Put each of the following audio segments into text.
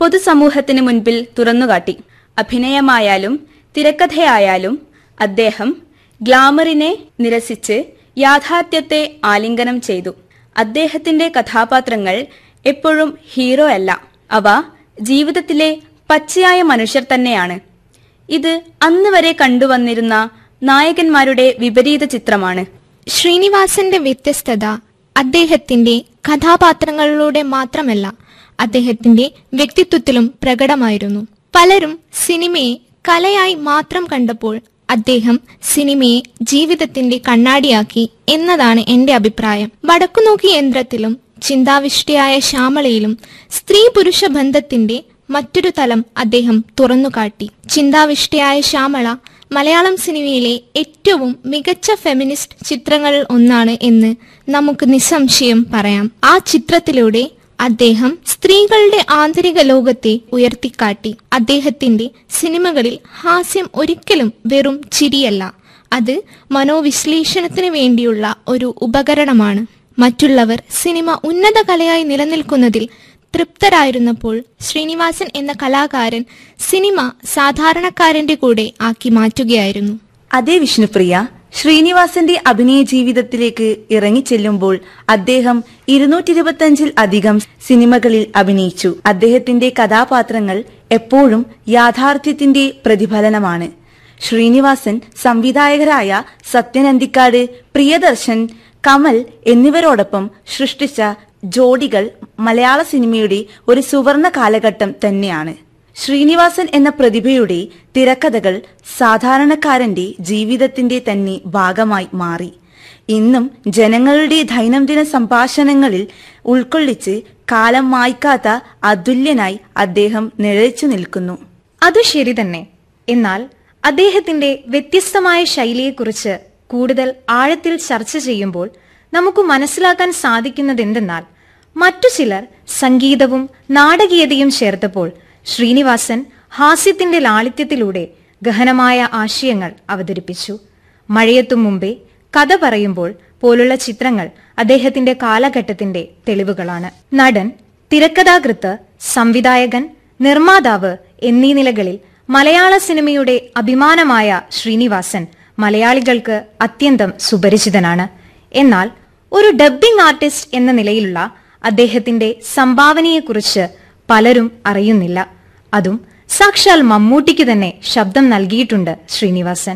പൊതുസമൂഹത്തിന് മുൻപിൽ തുറന്നുകാട്ടി അഭിനയമായാലും തിരക്കഥയായാലും അദ്ദേഹം ഗ്ലാമറിനെ നിരസിച്ച് യാഥാർത്ഥ്യത്തെ ആലിംഗനം ചെയ്തു അദ്ദേഹത്തിന്റെ കഥാപാത്രങ്ങൾ എപ്പോഴും ഹീറോ അല്ല അവ ജീവിതത്തിലെ പച്ചയായ മനുഷ്യർ തന്നെയാണ് ഇത് അന്ന് വരെ കണ്ടുവന്നിരുന്ന നായകന്മാരുടെ വിപരീത ചിത്രമാണ് ശ്രീനിവാസന്റെ വ്യത്യസ്തത അദ്ദേഹത്തിന്റെ കഥാപാത്രങ്ങളിലൂടെ മാത്രമല്ല അദ്ദേഹത്തിന്റെ വ്യക്തിത്വത്തിലും പ്രകടമായിരുന്നു പലരും സിനിമയെ കലയായി മാത്രം കണ്ടപ്പോൾ അദ്ദേഹം സിനിമയെ ജീവിതത്തിന്റെ കണ്ണാടിയാക്കി എന്നതാണ് എന്റെ അഭിപ്രായം വടക്കുനോക്കി യന്ത്രത്തിലും ചിന്താവിഷ്ടയായ ശ്യാമളയിലും സ്ത്രീ പുരുഷ ബന്ധത്തിന്റെ മറ്റൊരു തലം അദ്ദേഹം തുറന്നുകാട്ടി ചിന്താവിഷ്ടയായ ശ്യാമള മലയാളം സിനിമയിലെ ഏറ്റവും മികച്ച ഫെമിനിസ്റ്റ് ചിത്രങ്ങളിൽ ഒന്നാണ് എന്ന് നമുക്ക് നിസ്സംശയം പറയാം ആ ചിത്രത്തിലൂടെ അദ്ദേഹം സ്ത്രീകളുടെ ആന്തരിക ലോകത്തെ ഉയർത്തിക്കാട്ടി അദ്ദേഹത്തിന്റെ സിനിമകളിൽ ഹാസ്യം ഒരിക്കലും വെറും ചിരിയല്ല അത് മനോവിശ്ലേഷണത്തിന് വേണ്ടിയുള്ള ഒരു ഉപകരണമാണ് മറ്റുള്ളവർ സിനിമ ഉന്നത കലയായി നിലനിൽക്കുന്നതിൽ തൃപ്തരായിരുന്നപ്പോൾ ശ്രീനിവാസൻ എന്ന കലാകാരൻ സിനിമ സാധാരണക്കാരന്റെ കൂടെ ആക്കി മാറ്റുകയായിരുന്നു അതേ വിഷ്ണുപ്രിയ ശ്രീനിവാസന്റെ അഭിനയ ജീവിതത്തിലേക്ക് ഇറങ്ങിച്ചെല്ലുമ്പോൾ അദ്ദേഹം ഇരുന്നൂറ്റിരുപത്തഞ്ചിൽ അധികം സിനിമകളിൽ അഭിനയിച്ചു അദ്ദേഹത്തിന്റെ കഥാപാത്രങ്ങൾ എപ്പോഴും യാഥാർത്ഥ്യത്തിന്റെ പ്രതിഫലനമാണ് ശ്രീനിവാസൻ സംവിധായകരായ സത്യനന്ദിക്കാട് പ്രിയദർശൻ കമൽ എന്നിവരോടൊപ്പം സൃഷ്ടിച്ച ജോഡികൾ മലയാള സിനിമയുടെ ഒരു സുവർണ കാലഘട്ടം തന്നെയാണ് ശ്രീനിവാസൻ എന്ന പ്രതിഭയുടെ തിരക്കഥകൾ സാധാരണക്കാരന്റെ ജീവിതത്തിന്റെ തന്നെ ഭാഗമായി മാറി ഇന്നും ജനങ്ങളുടെ ദൈനംദിന സംഭാഷണങ്ങളിൽ ഉൾക്കൊള്ളിച്ച് കാലം മായ്ക്കാത്ത അതുല്യനായി അദ്ദേഹം നിഴലിച്ചു നിൽക്കുന്നു അത് ശരി തന്നെ എന്നാൽ അദ്ദേഹത്തിന്റെ വ്യത്യസ്തമായ ശൈലിയെക്കുറിച്ച് കൂടുതൽ ആഴത്തിൽ ചർച്ച ചെയ്യുമ്പോൾ നമുക്ക് മനസ്സിലാക്കാൻ സാധിക്കുന്നതെന്തെന്നാൽ മറ്റു ചിലർ സംഗീതവും നാടകീയതയും ചേർത്തപ്പോൾ ശ്രീനിവാസൻ ഹാസ്യത്തിന്റെ ലാളിത്യത്തിലൂടെ ഗഹനമായ ആശയങ്ങൾ അവതരിപ്പിച്ചു മഴയത്തും മുമ്പേ കഥ പറയുമ്പോൾ പോലുള്ള ചിത്രങ്ങൾ അദ്ദേഹത്തിന്റെ കാലഘട്ടത്തിന്റെ തെളിവുകളാണ് നടൻ തിരക്കഥാകൃത്ത് സംവിധായകൻ നിർമ്മാതാവ് എന്നീ നിലകളിൽ മലയാള സിനിമയുടെ അഭിമാനമായ ശ്രീനിവാസൻ മലയാളികൾക്ക് അത്യന്തം സുപരിചിതനാണ് എന്നാൽ ഒരു ഡബ്ബിംഗ് ആർട്ടിസ്റ്റ് എന്ന നിലയിലുള്ള അദ്ദേഹത്തിന്റെ സംഭാവനയെക്കുറിച്ച് പലരും അറിയുന്നില്ല അതും സാക്ഷാൽ മമ്മൂട്ടിക്ക് തന്നെ ശബ്ദം നൽകിയിട്ടുണ്ട് ശ്രീനിവാസൻ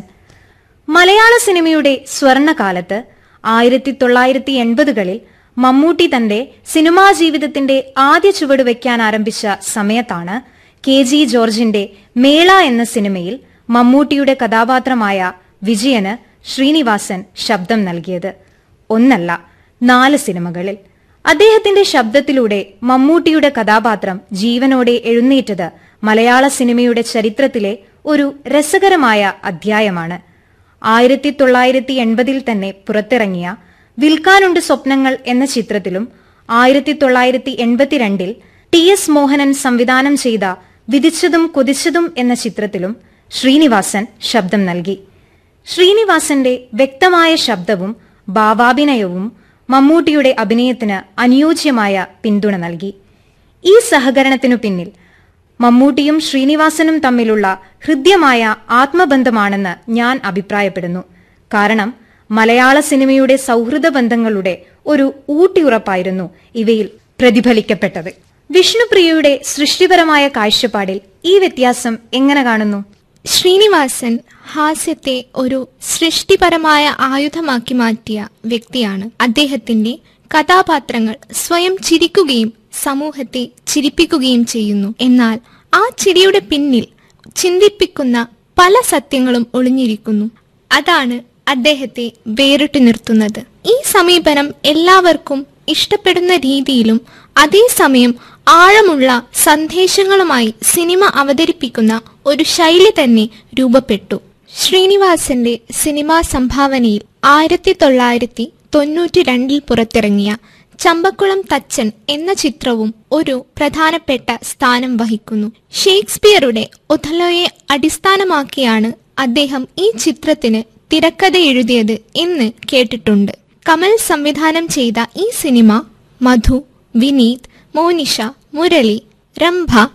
മലയാള സിനിമയുടെ സ്വർണകാലത്ത് ആയിരത്തി തൊള്ളായിരത്തി എൺപതുകളിൽ മമ്മൂട്ടി തന്റെ സിനിമാ ജീവിതത്തിന്റെ ആദ്യ ചുവട് വയ്ക്കാൻ ആരംഭിച്ച സമയത്താണ് കെ ജി ജോർജിന്റെ മേള എന്ന സിനിമയിൽ മമ്മൂട്ടിയുടെ കഥാപാത്രമായ വിജയന് ശ്രീനിവാസൻ ശബ്ദം നൽകിയത് ഒന്നല്ല നാല് സിനിമകളിൽ അദ്ദേഹത്തിന്റെ ശബ്ദത്തിലൂടെ മമ്മൂട്ടിയുടെ കഥാപാത്രം ജീവനോടെ എഴുന്നേറ്റത് മലയാള സിനിമയുടെ ചരിത്രത്തിലെ ഒരു രസകരമായ അധ്യായമാണ് ആയിരത്തി തൊള്ളായിരത്തി എൺപതിൽ തന്നെ പുറത്തിറങ്ങിയ വിൽക്കാനുണ്ട് സ്വപ്നങ്ങൾ എന്ന ചിത്രത്തിലും ആയിരത്തി തൊള്ളായിരത്തി എൺപത്തിരണ്ടിൽ ടി എസ് മോഹനൻ സംവിധാനം ചെയ്ത വിധിച്ചതും കൊതിച്ചതും എന്ന ചിത്രത്തിലും ശ്രീനിവാസൻ ശബ്ദം നൽകി ശ്രീനിവാസന്റെ വ്യക്തമായ ശബ്ദവും ഭാവാഭിനയവും മമ്മൂട്ടിയുടെ അഭിനയത്തിന് അനുയോജ്യമായ പിന്തുണ നൽകി ഈ സഹകരണത്തിനു പിന്നിൽ മമ്മൂട്ടിയും ശ്രീനിവാസനും തമ്മിലുള്ള ഹൃദ്യമായ ആത്മബന്ധമാണെന്ന് ഞാൻ അഭിപ്രായപ്പെടുന്നു കാരണം മലയാള സിനിമയുടെ സൗഹൃദ ബന്ധങ്ങളുടെ ഒരു ഊട്ടിയുറപ്പായിരുന്നു ഇവയിൽ പ്രതിഫലിക്കപ്പെട്ടത് വിഷ്ണുപ്രിയയുടെ സൃഷ്ടിപരമായ കാഴ്ചപ്പാടിൽ ഈ വ്യത്യാസം എങ്ങനെ കാണുന്നു ശ്രീനിവാസൻ ഹാസ്യത്തെ ഒരു സൃഷ്ടിപരമായ ആയുധമാക്കി മാറ്റിയ വ്യക്തിയാണ് അദ്ദേഹത്തിന്റെ കഥാപാത്രങ്ങൾ സ്വയം ചിരിക്കുകയും സമൂഹത്തെ ചിരിപ്പിക്കുകയും ചെയ്യുന്നു എന്നാൽ ആ ചിരിയുടെ പിന്നിൽ ചിന്തിപ്പിക്കുന്ന പല സത്യങ്ങളും ഒളിഞ്ഞിരിക്കുന്നു അതാണ് അദ്ദേഹത്തെ വേറിട്ട് നിർത്തുന്നത് ഈ സമീപനം എല്ലാവർക്കും ഇഷ്ടപ്പെടുന്ന രീതിയിലും അതേസമയം ആഴമുള്ള സന്ദേശങ്ങളുമായി സിനിമ അവതരിപ്പിക്കുന്ന ഒരു ശൈലി തന്നെ രൂപപ്പെട്ടു ശ്രീനിവാസന്റെ സിനിമാ സംഭാവനയിൽ ആയിരത്തി തൊള്ളായിരത്തി തൊണ്ണൂറ്റി രണ്ടിൽ പുറത്തിറങ്ങിയ ചമ്പക്കുളം തച്ചൻ എന്ന ചിത്രവും ഒരു പ്രധാനപ്പെട്ട സ്ഥാനം വഹിക്കുന്നു ഷേക്സ്പിയറുടെ ഒഥലോയെ അടിസ്ഥാനമാക്കിയാണ് അദ്ദേഹം ഈ ചിത്രത്തിന് തിരക്കഥ എഴുതിയത് എന്ന് കേട്ടിട്ടുണ്ട് കമൽ സംവിധാനം ചെയ്ത ഈ സിനിമ മധു വിനീത് മോനിഷ മുരളി രംഭ